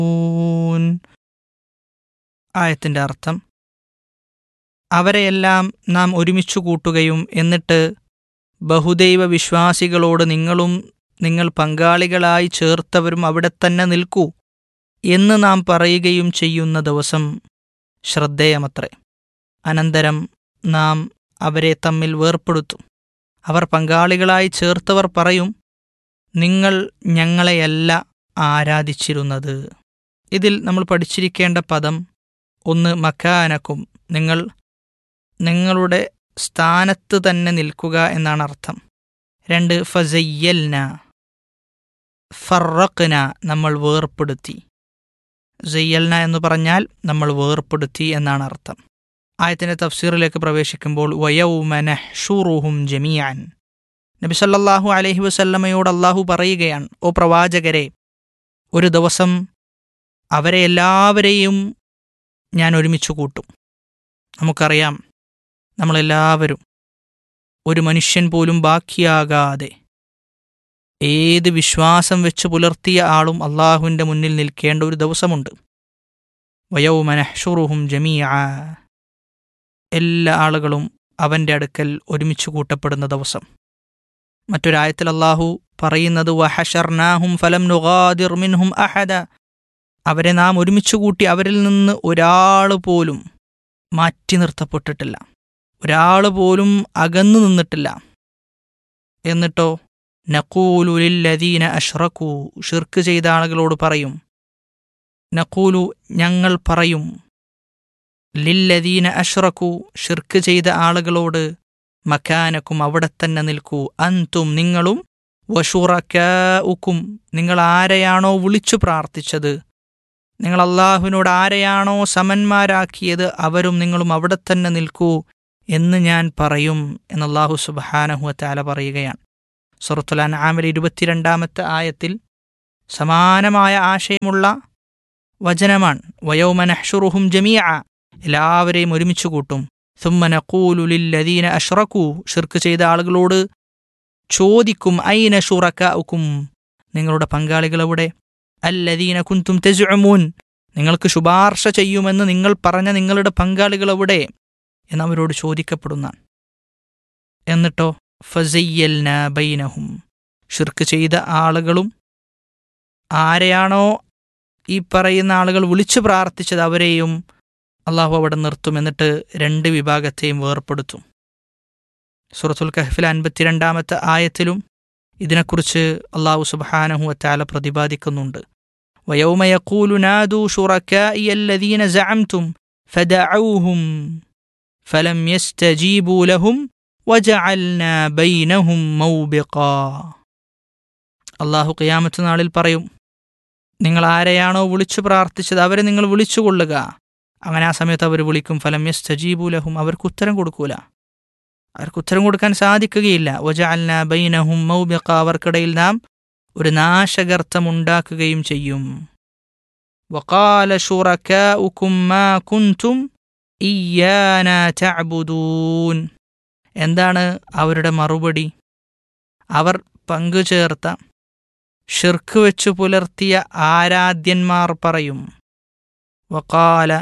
ഊൻ. ആയത്തിന്റെ അർത്ഥം അവരെയെല്ലാം നാം ഒരുമിച്ചു കൂട്ടുകയും എന്നിട്ട് ബഹുദൈവ വിശ്വാസികളോട് നിങ്ങളും നിങ്ങൾ പങ്കാളികളായി ചേർത്തവരും അവിടെ തന്നെ നിൽക്കൂ എന്ന് നാം പറയുകയും ചെയ്യുന്ന ദിവസം ശ്രദ്ധേയമത്രേ അനന്തരം നാം അവരെ തമ്മിൽ വേർപ്പെടുത്തും അവർ പങ്കാളികളായി ചേർത്തവർ പറയും നിങ്ങൾ ഞങ്ങളെയല്ല ആരാധിച്ചിരുന്നത് ഇതിൽ നമ്മൾ പഠിച്ചിരിക്കേണ്ട പദം ഒന്ന് മക്കാനക്കും നിങ്ങൾ നിങ്ങളുടെ സ്ഥാനത്ത് തന്നെ നിൽക്കുക എന്നാണ് അർത്ഥം രണ്ട് ഫസയ്യൽന ഫറഖ്ന നമ്മൾ വേർപ്പെടുത്തി സയ്യൽന എന്ന് പറഞ്ഞാൽ നമ്മൾ വേർപ്പെടുത്തി എന്നാണ് അർത്ഥം ആയത്തിന്റെ തഫ്സീറിലേക്ക് പ്രവേശിക്കുമ്പോൾ വയൗമനഹ്ഷുറുഹും ജമിയാൻ നബി സല്ലല്ലാഹു അലൈഹി വസല്ലമയോട് അള്ളാഹു പറയുകയാണ് ഓ പ്രവാചകരെ ഒരു ദിവസം അവരെ എല്ലാവരെയും ഞാൻ ഒരുമിച്ച് കൂട്ടും നമുക്കറിയാം നമ്മളെല്ലാവരും ഒരു മനുഷ്യൻ പോലും ബാക്കിയാകാതെ ഏത് വിശ്വാസം വെച്ച് പുലർത്തിയ ആളും അള്ളാഹുവിൻ്റെ മുന്നിൽ നിൽക്കേണ്ട ഒരു ദിവസമുണ്ട് വയൗമനഹ്ഷുറുഹും ജമീഅ എല്ലാ ആളുകളും അവൻ്റെ അടുക്കൽ ഒരുമിച്ച് കൂട്ടപ്പെടുന്ന ദിവസം മറ്റൊരായത്തിൽ അള്ളാഹു പറയുന്നത് വഹഷർനാഹും ഫലം നുഗാദിർ മിൻഹും അഹദ അവരെ നാം ഒരുമിച്ച് കൂട്ടി അവരിൽ നിന്ന് ഒരാൾ പോലും മാറ്റി നിർത്തപ്പെട്ടിട്ടില്ല ഒരാൾ പോലും അകന്നു നിന്നിട്ടില്ല എന്നിട്ടോ നക്കൂലുലില്ലദീന അഷ്റക്കൂ ഷിർക്ക് ചെയ്ത ആളുകളോട് പറയും നക്കൂലു ഞങ്ങൾ പറയും ലില്ലദീന അഷ്റക്കു ഷിർക്ക് ചെയ്ത ആളുകളോട് മക്കാനക്കും അവിടെ തന്നെ നിൽക്കൂ അന്തും നിങ്ങളും വഷുറക്കും നിങ്ങൾ ആരെയാണോ വിളിച്ചു പ്രാർത്ഥിച്ചത് നിങ്ങൾ അള്ളാഹുവിനോട് ആരെയാണോ സമന്മാരാക്കിയത് അവരും നിങ്ങളും അവിടെ തന്നെ നിൽക്കൂ എന്ന് ഞാൻ പറയും എന്ന് അള്ളാഹു സുബാനഹുവത്താല പറയുകയാണ് സുറത്തുലാൻ ആമൽ ഇരുപത്തിരണ്ടാമത്തെ ആയത്തിൽ സമാനമായ ആശയമുള്ള വചനമാണ് വയോമനഹ്ഷുറുഹും ജമിയ എല്ലാവരെയും ഒരുമിച്ച് കൂട്ടും സുമ്മനക്കൂലുലില്ലദീന അഷ്റക്കു ഷിർക്ക് ചെയ്ത ആളുകളോട് ചോദിക്കും ഐന ഷുറക്കും നിങ്ങളുടെ പങ്കാളികളെവിടെ അല്ലദീന കുന്തും തെജുമൂൻ നിങ്ങൾക്ക് ശുപാർശ ചെയ്യുമെന്ന് നിങ്ങൾ പറഞ്ഞ നിങ്ങളുടെ പങ്കാളികളെവിടെ എന്നവരോട് ചോദിക്കപ്പെടുന്നതാണ് എന്നിട്ടോ ഫസയ്യൽന ബൈനഹും ഷിർക്ക് ചെയ്ത ആളുകളും ആരെയാണോ ഈ പറയുന്ന ആളുകൾ വിളിച്ചു പ്രാർത്ഥിച്ചത് അവരെയും അള്ളാഹു അവിടെ നിർത്തും എന്നിട്ട് രണ്ട് വിഭാഗത്തെയും വേർപ്പെടുത്തും സുറത്തുൽ കഹഫിൽ അൻപത്തിരണ്ടാമത്തെ ആയത്തിലും ഇതിനെക്കുറിച്ച് അള്ളാഹു സുബാനഹു വറ്റാല പ്രതിപാദിക്കുന്നുണ്ട് ويوم يقول نادوا شركائي الذين زعمتم فدعوهم فلم يستجيبوا لهم وجعلنا بينهم موبقا അള്ളാഹു ഖിയാമത്ത് നാളിൽ പറയും നിങ്ങൾ ആരെയാണോ വിളിച്ചു പ്രാർത്ഥിച്ചത് അവരെ നിങ്ങൾ വിളിച്ചുകൊള്ളുക അങ്ങനെ ആ സമയത്ത് അവർ വിളിക്കും ഫലം യസ് സജീബുലഹും അവർക്ക് ഉത്തരം കൊടുക്കൂല അവർക്ക് ഉത്തരം കൊടുക്കാൻ സാധിക്കുകയില്ല വജഅൽന ബൈനഹും മൗബിഖ അവർക്കിടയിൽ നാം ഒരു നാശഗർത്ഥം ഉണ്ടാക്കുകയും ചെയ്യും വഖാല ശുറകാഉകും മാ കുൻതും ഇയ്യാന തഅബുദൂൻ എന്താണ് അവരുടെ മറുപടി അവർ പങ്കുചേർത്ത ഷിർക്ക് വെച്ചു പുലർത്തിയ ആരാധ്യന്മാർ പറയും വക്കാല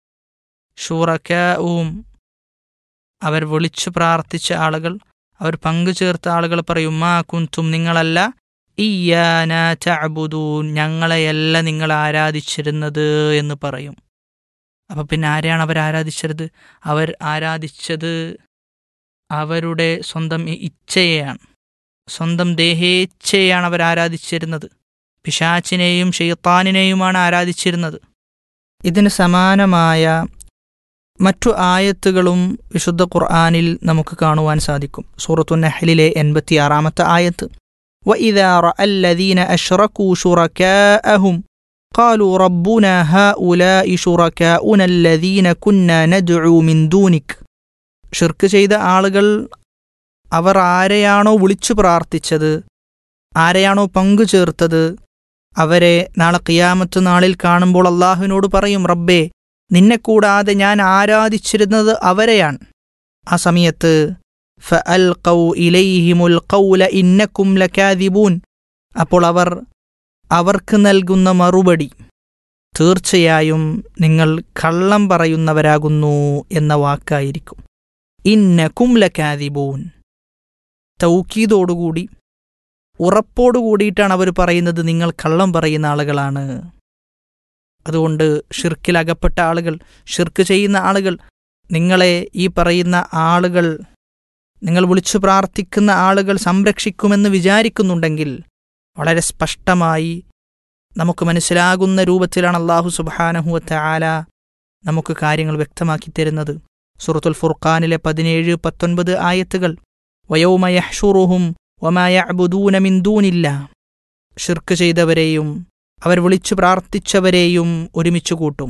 ഷൂറക്കാവും അവർ വിളിച്ചു പ്രാർത്ഥിച്ച ആളുകൾ അവർ പങ്കുചേർത്ത ആളുകൾ പറയും മാ കുന്തും നിങ്ങളല്ല ഇയ്യാന തഅബുദൂൻ ഞങ്ങളെയല്ല നിങ്ങൾ ആരാധിച്ചിരുന്നത് എന്ന് പറയും അപ്പം പിന്നെ ആരെയാണ് അവർ ആരാധിച്ചത് അവർ ആരാധിച്ചത് അവരുടെ സ്വന്തം ഇച്ഛയെയാണ് സ്വന്തം ദേഹേച്ഛയെയാണ് അവർ ആരാധിച്ചിരുന്നത് പിശാച്ചിനെയും ഷെയ്ത്താനിനെയുമാണ് ആരാധിച്ചിരുന്നത് ഇതിന് സമാനമായ മറ്റു ആയത്തുകളും വിശുദ്ധ ഖുർആാനിൽ നമുക്ക് കാണുവാൻ സാധിക്കും സൂറത്തു നഹലിലെ എൺപത്തിയാറാമത്തെ ആയത്ത് وإذا رأى الذين أشركوا شركاءهم قالوا ربنا هؤلاء شركاؤنا الذين كنا ندعو من دونك ഷിർക്ക് ചെയ്ത ആളുകൾ അവർ ആരെയാണോ വിളിച്ചു പ്രാർത്ഥിച്ചത് ആരെയാണോ പങ്കു ചേർത്തത് അവരെ നാളെ കിയാമത്ത് നാളിൽ കാണുമ്പോൾ അള്ളാഹുവിനോട് പറയും റബ്ബേ നിന്നെ കൂടാതെ ഞാൻ ആരാധിച്ചിരുന്നത് അവരെയാണ് ആ സമയത്ത് ഫഅൽഖൗ ഇലൈഹിമുൽ ഖൗല ഇന്നക്കും ലകാദിബൂൻ അപ്പോൾ അവർ അവർക്ക് നൽകുന്ന മറുപടി തീർച്ചയായും നിങ്ങൾ കള്ളം പറയുന്നവരാകുന്നു എന്ന വാക്കായിരിക്കും ഇന്ന കുംലക്കാതിബൂൻ തൗക്കീതോടുകൂടി ഉറപ്പോടുകൂടിയിട്ടാണ് അവർ പറയുന്നത് നിങ്ങൾ കള്ളം പറയുന്ന ആളുകളാണ് അതുകൊണ്ട് ഷിർക്കിൽ അകപ്പെട്ട ആളുകൾ ഷിർക്ക് ചെയ്യുന്ന ആളുകൾ നിങ്ങളെ ഈ പറയുന്ന ആളുകൾ നിങ്ങൾ വിളിച്ചു പ്രാർത്ഥിക്കുന്ന ആളുകൾ സംരക്ഷിക്കുമെന്ന് വിചാരിക്കുന്നുണ്ടെങ്കിൽ വളരെ സ്പഷ്ടമായി നമുക്ക് മനസ്സിലാകുന്ന രൂപത്തിലാണ് അള്ളാഹു സുബാനഹുവത്ത ആല നമുക്ക് കാര്യങ്ങൾ വ്യക്തമാക്കി തരുന്നത് സുറത്തുൽ ഫുർഖാനിലെ പതിനേഴ് പത്തൊൻപത് ആയത്തുകൾ വയോമയഹ്ഷുറുഹും ഒമായബുദൂന മിന്ദൂനില്ല ഷിർക്ക് ചെയ്തവരെയും അവർ വിളിച്ചു പ്രാർത്ഥിച്ചവരെയും ഒരുമിച്ചു കൂട്ടും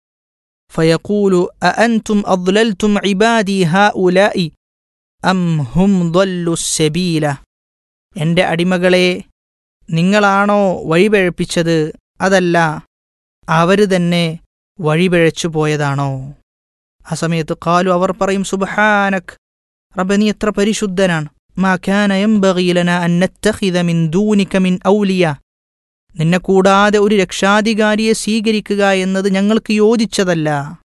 ഫയഖൂലു അഅൻതും അദ്ലൽതും ഇബാദി ഹാഉലാഇ അം ഹും ضلوا السبيല എൻ്റെ അടിമകളെ നിങ്ങളാണോ വഴിപഴപ്പിച്ചത് അതല്ല അവർ തന്നെ വഴിപിഴച്ചു പോയതാണോ ആ സമയത്ത് കാലു അവർ പറയും സുബഹാനക് റബ്ബ നീ എത്ര പരിശുദ്ധനാണ് മാ കാന യംബഗി ലനാ അൻ നത്തഖിദ മിൻ ദൂനിക മിൻ ഔലിയ നിന്നെ കൂടാതെ ഒരു രക്ഷാധികാരിയെ സ്വീകരിക്കുക എന്നത് ഞങ്ങൾക്ക് യോജിച്ചതല്ല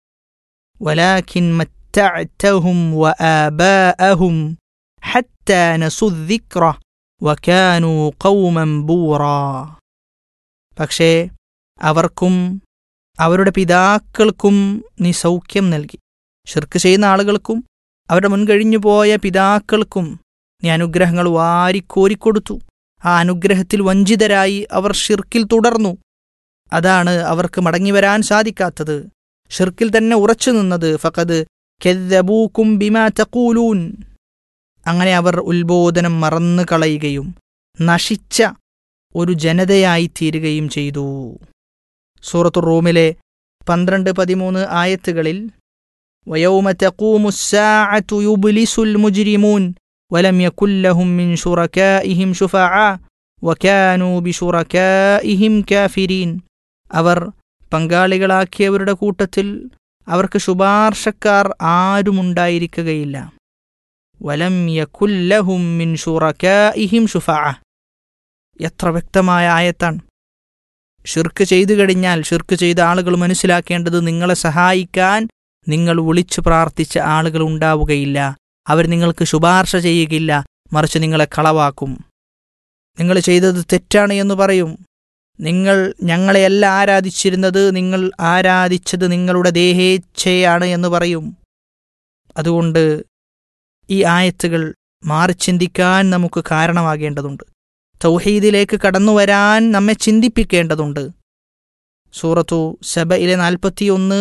വലാഖിൻ മറ്റഅ്തഹും വആബാഅഹും ഹത്താ നസു الذിക്ര വകാനൂ ഖൗമൻ ബൂറാ പക്ഷേ അവർക്കും അവരുടെ പിതാക്കൾക്കും നീ സൗഖ്യം നൽകി ഷിർക്ക് ചെയ്യുന്ന ആളുകൾക്കും അവരുടെ മുൻകഴിഞ്ഞു പോയ പിതാക്കൾക്കും നീ അനുഗ്രഹങ്ങൾ വാരിക്കോരിക്കൊടുത്തു ആ അനുഗ്രഹത്തിൽ വഞ്ചിതരായി അവർ ഷിർക്കിൽ തുടർന്നു അതാണ് അവർക്ക് മടങ്ങിവരാൻ സാധിക്കാത്തത് ഷിർക്കിൽ തന്നെ ഉറച്ചു നിന്നത് ഫഖദ് കെദ്ദബൂക്കും ബിമാ തഖൂലൂൻ അങ്ങനെ അവർ ഉത്ബോധനം മറന്നു കളയുകയും നശിച്ച ഒരു ജനതയായി തീരുകയും ചെയ്തു സൂറത്തു റൂമിലെ പന്ത്രണ്ട് പതിമൂന്ന് ആയത്തുകളിൽ ويوم تقوم الساعة يبلس المجرمون ولم يكن لهم من شركائهم شفعاء وكانوا بشركائهم كافرين അവർ പങ്കാളികളാക്കിയവരുടെ കൂട്ടത്തിൽ അവർക്ക് ശുപാർശക്കാർ ആരുമുണ്ടായിരിക്കുകയില്ല വലം യക്കുല്ലഹും മിൻ ഷുറക്കാഇഹിം ഷുഫഅ എത്ര വ്യക്തമായ ആയത്താണ് ഷിർക്ക് ചെയ്തു കഴിഞ്ഞാൽ ഷിർക്ക് ചെയ്ത ആളുകൾ മനസ്സിലാക്കേണ്ടത് നിങ്ങളെ സഹായിക്കാൻ നിങ്ങൾ വിളിച്ചു പ്രാർത്ഥിച്ച ആളുകൾ ഉണ്ടാവുകയില്ല അവർ നിങ്ങൾക്ക് ശുപാർശ ചെയ്യുകയില്ല മറിച്ച് നിങ്ങളെ കളവാക്കും നിങ്ങൾ ചെയ്തത് തെറ്റാണ് എന്ന് പറയും നിങ്ങൾ ഞങ്ങളെയല്ല ആരാധിച്ചിരുന്നത് നിങ്ങൾ ആരാധിച്ചത് നിങ്ങളുടെ ദേഹേച്ഛയാണ് എന്ന് പറയും അതുകൊണ്ട് ഈ ആയത്തുകൾ മാറി ചിന്തിക്കാൻ നമുക്ക് കാരണമാകേണ്ടതുണ്ട് തൗഹീദിലേക്ക് കടന്നുവരാൻ നമ്മെ ചിന്തിപ്പിക്കേണ്ടതുണ്ട് സൂറത്തു സബയിലെ നാൽപ്പത്തിയൊന്ന്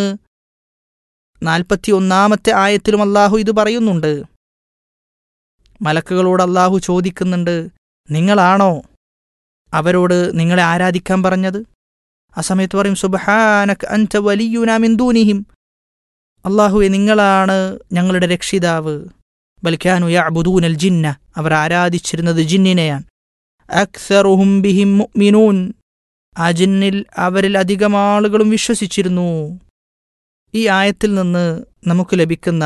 നാൽപ്പത്തിയൊന്നാമത്തെ ആയത്തിലും അള്ളാഹു ഇത് പറയുന്നുണ്ട് മലക്കുകളോട് അള്ളാഹു ചോദിക്കുന്നുണ്ട് നിങ്ങളാണോ അവരോട് നിങ്ങളെ ആരാധിക്കാൻ പറഞ്ഞത് ആ സമയത്ത് പറയും സുബഹാനക് അൻത വലിയുന മിന്ദൂനിഹിം അള്ളാഹുവെ നിങ്ങളാണ് ഞങ്ങളുടെ രക്ഷിതാവ് ബൽക്കാനു യഅ്ബുദൂനൽ ജിന്ന അവർ ആരാധിച്ചിരുന്നത് ജിന്നിനെയാണ് അക്സറുഹും ബിഹിം മുഅ്മിനൂൻ ആ ജിന്നിൽ അവരിൽ അധികം ആളുകളും വിശ്വസിച്ചിരുന്നു ഈ ആയത്തിൽ നിന്ന് നമുക്ക് ലഭിക്കുന്ന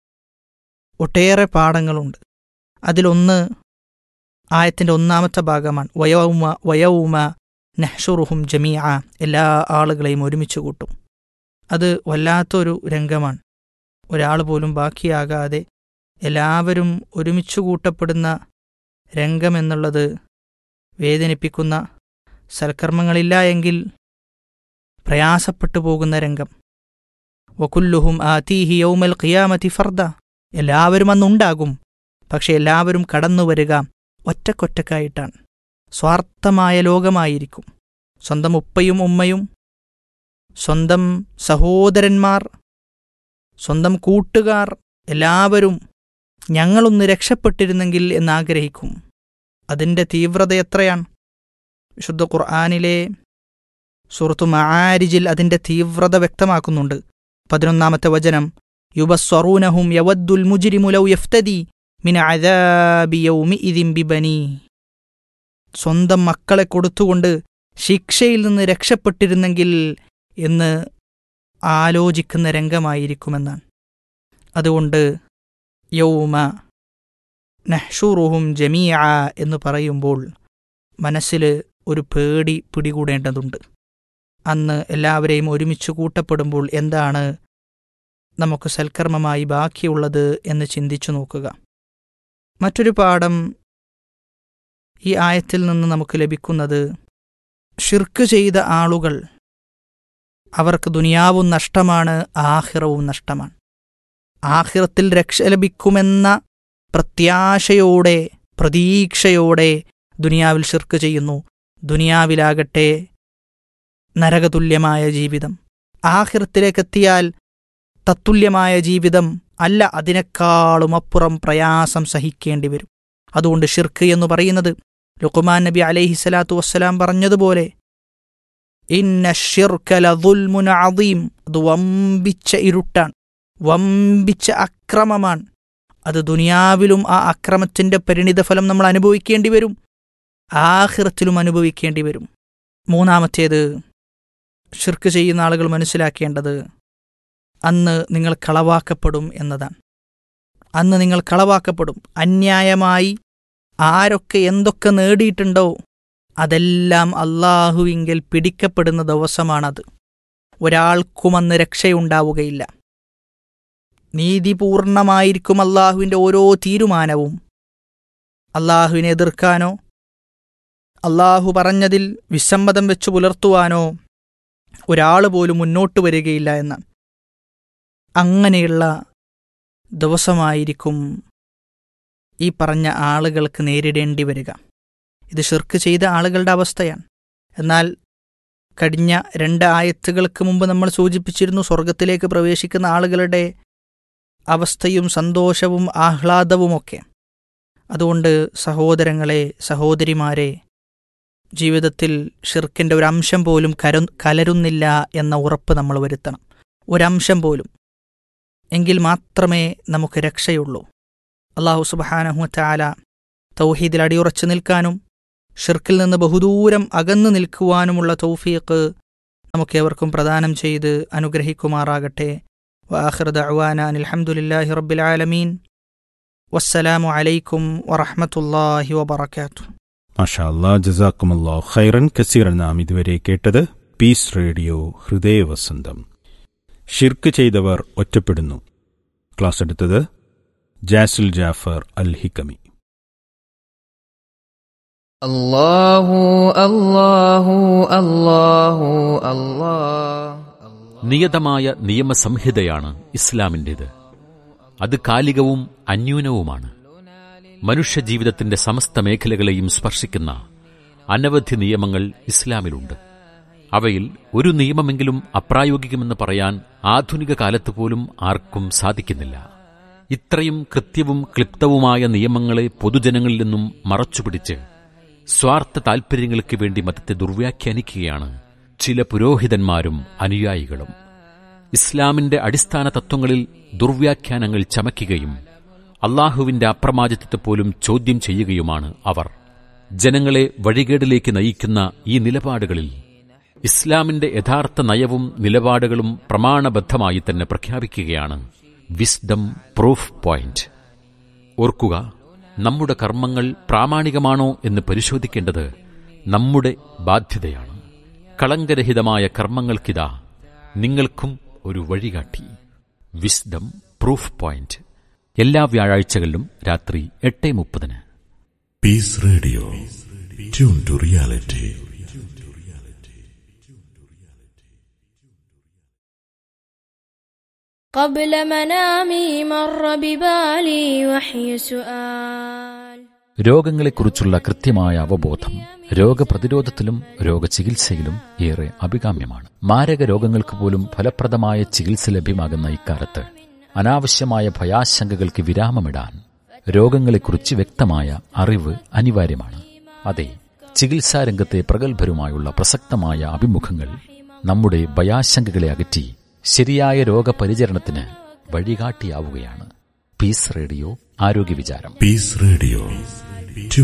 ഒട്ടേറെ പാഠങ്ങളുണ്ട് അതിലൊന്ന് ആയത്തിൻ്റെ ഒന്നാമത്തെ ഭാഗമാണ് വയൗമ വയൗമ നെഹ്ഷുറുഹും ജമിയ എല്ലാ ആളുകളെയും ഒരുമിച്ച് കൂട്ടും അത് വല്ലാത്തൊരു രംഗമാണ് ഒരാൾ പോലും ബാക്കിയാകാതെ എല്ലാവരും ഒരുമിച്ച് കൂട്ടപ്പെടുന്ന രംഗമെന്നുള്ളത് വേദനിപ്പിക്കുന്ന സൽക്കർമ്മങ്ങളില്ല എങ്കിൽ പ്രയാസപ്പെട്ടു പോകുന്ന രംഗം വകുല്ലുഹും ആതീഹി യൗമൽ ഖിയാമത്തി ഫർദ എല്ലാവരും അന്നുണ്ടാകും പക്ഷെ എല്ലാവരും കടന്നു വരിക ഒറ്റക്കൊറ്റക്കായിട്ടാണ് സ്വാർത്ഥമായ ലോകമായിരിക്കും സ്വന്തം ഉപ്പയും ഉമ്മയും സ്വന്തം സഹോദരന്മാർ സ്വന്തം കൂട്ടുകാർ എല്ലാവരും ഞങ്ങളൊന്ന് രക്ഷപ്പെട്ടിരുന്നെങ്കിൽ എന്നാഗ്രഹിക്കും അതിൻ്റെ തീവ്രത എത്രയാണ് വിശുദ്ധ ഖുർആാനിലെ സുഹൃത്തു മആരിജിൽ അതിൻ്റെ തീവ്രത വ്യക്തമാക്കുന്നുണ്ട് പതിനൊന്നാമത്തെ വചനം യുബസ്വറൂനഹും യവദ്ദുൽ മുജിരിമുലൗ യഫ്തദി മിൻ അദാബി യൗമിഇദിൻ ബിബനി സ്വന്തം മക്കളെ കൊടുത്തുകൊണ്ട് ശിക്ഷയിൽ നിന്ന് രക്ഷപ്പെട്ടിരുന്നെങ്കിൽ എന്ന് ആലോചിക്കുന്ന രംഗമായിരിക്കുമെന്നാണ് അതുകൊണ്ട് യൗമ നഹ്ഷുറുഹും ജമീഅ എന്ന് പറയുമ്പോൾ മനസ്സിൽ ഒരു പേടി പിടികൂടേണ്ടതുണ്ട് അന്ന് എല്ലാവരെയും ഒരുമിച്ച് കൂട്ടപ്പെടുമ്പോൾ എന്താണ് നമുക്ക് സൽക്കർമ്മമായി ബാക്കിയുള്ളത് എന്ന് ചിന്തിച്ചു നോക്കുക മറ്റൊരു പാഠം ഈ ആയത്തിൽ നിന്ന് നമുക്ക് ലഭിക്കുന്നത് ഷിർക്ക് ചെയ്ത ആളുകൾ അവർക്ക് ദുനിയാവും നഷ്ടമാണ് ആഹിറവും നഷ്ടമാണ് ആഹിറത്തിൽ രക്ഷ ലഭിക്കുമെന്ന പ്രത്യാശയോടെ പ്രതീക്ഷയോടെ ദുനിയാവിൽ ഷിർക്ക് ചെയ്യുന്നു ദുനിയാവിലാകട്ടെ നരകതുല്യമായ ജീവിതം ആഹിറത്തിലേക്കെത്തിയാൽ തത്തുല്യമായ ജീവിതം അല്ല അതിനേക്കാളും അപ്പുറം പ്രയാസം സഹിക്കേണ്ടി വരും അതുകൊണ്ട് ഷിർക്ക് എന്ന് പറയുന്നത് ലുക്കുമാൻ നബി അലൈഹിസ്സലാത്തു വസ്സലാം പറഞ്ഞതുപോലെ ഇന്ന ഷിർക്കല ദുൽമുന അദീം അത് വമ്പിച്ച ഇരുട്ടാണ് വമ്പിച്ച അക്രമമാണ് അത് ദുനിയാവിലും ആ അക്രമത്തിന്റെ പരിണിതഫലം നമ്മൾ അനുഭവിക്കേണ്ടി വരും ആഹിറത്തിലും അനുഭവിക്കേണ്ടി വരും മൂന്നാമത്തേത് ഷിർക്ക് ചെയ്യുന്ന ആളുകൾ മനസ്സിലാക്കേണ്ടത് അന്ന് നിങ്ങൾ കളവാക്കപ്പെടും എന്നതാണ് അന്ന് നിങ്ങൾ കളവാക്കപ്പെടും അന്യായമായി ആരൊക്കെ എന്തൊക്കെ നേടിയിട്ടുണ്ടോ അതെല്ലാം അള്ളാഹുവിങ്കിൽ പിടിക്കപ്പെടുന്ന ദിവസമാണത് ഒരാൾക്കും അന്ന് രക്ഷയുണ്ടാവുകയില്ല നീതിപൂർണമായിരിക്കും അള്ളാഹുവിൻ്റെ ഓരോ തീരുമാനവും അള്ളാഹുവിനെ എതിർക്കാനോ അള്ളാഹു പറഞ്ഞതിൽ വിസമ്മതം വെച്ചു പുലർത്തുവാനോ ഒരാൾ പോലും മുന്നോട്ട് വരികയില്ല എന്നാണ് അങ്ങനെയുള്ള ദിവസമായിരിക്കും ഈ പറഞ്ഞ ആളുകൾക്ക് നേരിടേണ്ടി വരിക ഇത് ഷിർക്ക് ചെയ്ത ആളുകളുടെ അവസ്ഥയാണ് എന്നാൽ കഴിഞ്ഞ രണ്ട് ആയത്തുകൾക്ക് മുമ്പ് നമ്മൾ സൂചിപ്പിച്ചിരുന്നു സ്വർഗത്തിലേക്ക് പ്രവേശിക്കുന്ന ആളുകളുടെ അവസ്ഥയും സന്തോഷവും ആഹ്ലാദവുമൊക്കെ അതുകൊണ്ട് സഹോദരങ്ങളെ സഹോദരിമാരെ ജീവിതത്തിൽ ഷിർക്കിൻ്റെ ഒരു അംശം പോലും കരു കലരുന്നില്ല എന്ന ഉറപ്പ് നമ്മൾ വരുത്തണം ഒരംശം പോലും എങ്കിൽ മാത്രമേ നമുക്ക് രക്ഷയുള്ളൂ അള്ളാഹു സുബഹാനഹു ചാല തൗഹീദിൽ അടിയുറച്ചു നിൽക്കാനും ഷിർക്കിൽ നിന്ന് ബഹുദൂരം അകന്നു നിൽക്കുവാനുമുള്ള തൗഫീഖ് നമുക്കേവർക്കും പ്രദാനം ചെയ്ത് അനുഗ്രഹിക്കുമാറാകട്ടെ വാഹിർ ദഅ്വാന അൽഹംദുലില്ലാഹി റബ്ബിൽ ആലമീൻ വസ്സലാമു അലൈക്കും വറഹ്മത്തുള്ളാഹി വബറകാതുഹു മാഷാ അല്ലാ ജസാക്കുമല്ലാ ഖൈറൻ കസീറൻ നാം ഇതുവരെ കേട്ടത് പീസ് റേഡിയോ ഹൃദയവസന്തം ഷിർക്ക് ചെയ്തവർ ഒറ്റപ്പെടുന്നു ക്ലാസ് എടുത്തത് ജാസുൽ ജാഫർ അൽ ഹിക്കമി الله الله الله الله നിയതമായ നിയമസംഹിതയാണ് ഇസ്ലാമിൻ്റേത് അത് കാലികവും അന്യൂനവുമാണ് മനുഷ്യജീവിതത്തിന്റെ സമസ്ത മേഖലകളെയും സ്പർശിക്കുന്ന അനവധി നിയമങ്ങൾ ഇസ്ലാമിലുണ്ട് അവയിൽ ഒരു നിയമമെങ്കിലും അപ്രായോഗികമെന്ന് പറയാൻ ആധുനിക കാലത്ത് പോലും ആർക്കും സാധിക്കുന്നില്ല ഇത്രയും കൃത്യവും ക്ലിപ്തവുമായ നിയമങ്ങളെ പൊതുജനങ്ങളിൽ നിന്നും മറച്ചുപിടിച്ച് സ്വാർത്ഥ താൽപര്യങ്ങൾക്ക് വേണ്ടി മതത്തെ ദുർവ്യാഖ്യാനിക്കുകയാണ് ചില പുരോഹിതന്മാരും അനുയായികളും ഇസ്ലാമിന്റെ അടിസ്ഥാന തത്വങ്ങളിൽ ദുർവ്യാഖ്യാനങ്ങൾ ചമയ്ക്കുകയും അള്ളാഹുവിന്റെ അപ്രമാദിത്വത്തെ പോലും ചോദ്യം ചെയ്യുകയുമാണ് അവർ ജനങ്ങളെ വഴികേടിലേക്ക് നയിക്കുന്ന ഈ നിലപാടുകളിൽ ഇസ്ലാമിന്റെ യഥാർത്ഥ നയവും നിലപാടുകളും പ്രമാണബദ്ധമായി തന്നെ പ്രഖ്യാപിക്കുകയാണ് വിസ്ഡം പ്രൂഫ് പോയിന്റ് ഓർക്കുക നമ്മുടെ കർമ്മങ്ങൾ പ്രാമാണികമാണോ എന്ന് പരിശോധിക്കേണ്ടത് നമ്മുടെ ബാധ്യതയാണ് കളങ്കരഹിതമായ കർമ്മങ്ങൾക്കിതാ നിങ്ങൾക്കും ഒരു വഴികാട്ടി വിസ്ഡം പ്രൂഫ് പോയിന്റ് എല്ലാ വ്യാഴാഴ്ചകളിലും രാത്രി എട്ട് മുപ്പതിന് Peace Radio. Tune to reality. قبل منامي مر ببالي وحي سؤال രോഗങ്ങളെക്കുറിച്ചുള്ള കൃത്യമായ അവബോധം രോഗപ്രതിരോധത്തിലും രോഗചികിത്സയിലും ഏറെ അഭികാമ്യമാണ് മാരക രോഗങ്ങൾക്ക് പോലും ഫലപ്രദമായ ചികിത്സ ലഭ്യമാകുന്ന ഇക്കാലത്ത് അനാവശ്യമായ ഭയാശങ്കകൾക്ക് വിരാമമിടാൻ രോഗങ്ങളെക്കുറിച്ച് വ്യക്തമായ അറിവ് അനിവാര്യമാണ് അതെ ചികിത്സാരംഗത്തെ പ്രഗത്ഭരുമായുള്ള പ്രസക്തമായ അഭിമുഖങ്ങൾ നമ്മുടെ ഭയാശങ്കകളെ അകറ്റി ശരിയായ രോഗപരിചരണത്തിന് വഴികാട്ടിയാവുകയാണ് പീസ് റേഡിയോ ആരോഗ്യ വിചാരം Peace Radio.